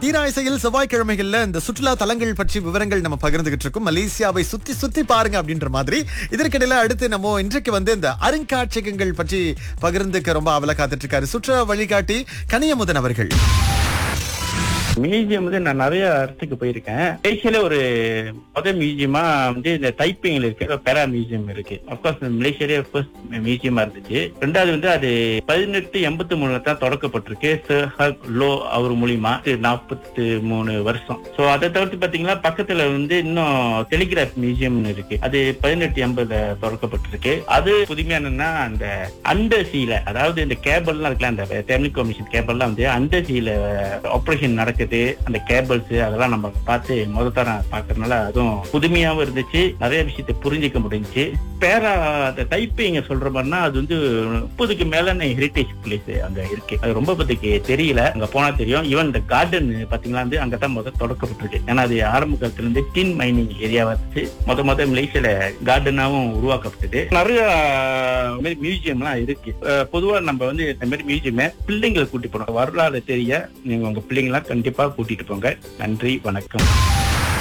தீராயசையில் செவ்வாய்க்கிழமைகள்ல இந்த சுற்றுலா தலங்கள் பற்றி விவரங்கள் நம்ம பகிர்ந்துகிட்டு இருக்கோம் மலேசியாவை சுத்தி சுத்தி பாருங்க அப்படின்ற மாதிரி இதற்கிடையில அடுத்து நம்ம இன்றைக்கு வந்து இந்த அருங்காட்சியகங்கள் பற்றி பகிர்ந்துக்க ரொம்ப அவல காத்துட்டு இருக்காரு சுற்றுலா வழிகாட்டி கனியமுதன் அவர்கள் மியூசியம் வந்து நான் நிறைய இடத்துக்கு போயிருக்கேன் மலேசியால ஒரு முதல் மியூசியமா வந்து இந்த டைப்பிங்ல இருக்கு பேரா மியூசியம் இருக்கு அப்கோர்ஸ் மலேசியாலே ஃபர்ஸ்ட் மியூசியமா இருந்துச்சு ரெண்டாவது வந்து அது பதினெட்டு எண்பத்தி மூணுல தான் தொடக்கப்பட்டிருக்கு சர் ஹக் லோ அவர் மூலியமா நாற்பத்தி மூணு வருஷம் சோ அதை தவிர்த்து பாத்தீங்கன்னா பக்கத்துல வந்து இன்னும் டெலிகிராஃப் மியூசியம் இருக்கு அது பதினெட்டு எண்பதுல தொடக்கப்பட்டிருக்கு அது புதுமையானன்னா அந்த அண்டர் சீல அதாவது இந்த கேபிள்லாம் இருக்குல்ல அந்த டெலிகமிஷன் கேபிள்லாம் வந்து அண்டர் சீல ஆபரேஷன் நடக்குது அந்த கேபிள்ஸ் அதெல்லாம் நம்ம பார்த்து முத தரம் பாக்குறதுனால அதுவும் புதுமையாவும் இருந்துச்சு நிறைய விஷயத்தை புரிஞ்சுக்க முடிஞ்சுச்சு பேரா அந்த டைப்பிங் சொல்ற மாதிரினா அது வந்து முப்பதுக்கு மேல ஹெரிட்டேஜ் பிளேஸ் அங்க இருக்கு அது ரொம்ப பத்திக்கு தெரியல அங்க போனா தெரியும் ஈவன் இந்த கார்டன் பாத்தீங்களா வந்து அங்கதான் முதல் தொடக்கப்பட்டிருக்கு ஏன்னா அது ஆரம்ப காலத்துல இருந்து டின் மைனிங் ஏரியாவா இருந்துச்சு முத முத மலேசியால கார்டனாவும் உருவாக்கப்பட்டது நிறைய மியூசியம்லாம் இருக்கு அஹ் பொதுவா நம்ம வந்து இந்த மாதிரி மியூசியம் பிள்ளைங்களை கூட்டி போனோம் வரலாறு தெரிய நீங்க உங்க பிள்ளைங்களா கண்டிப்பா கூட்டிட்டு போங்க நன்றி வணக்கம்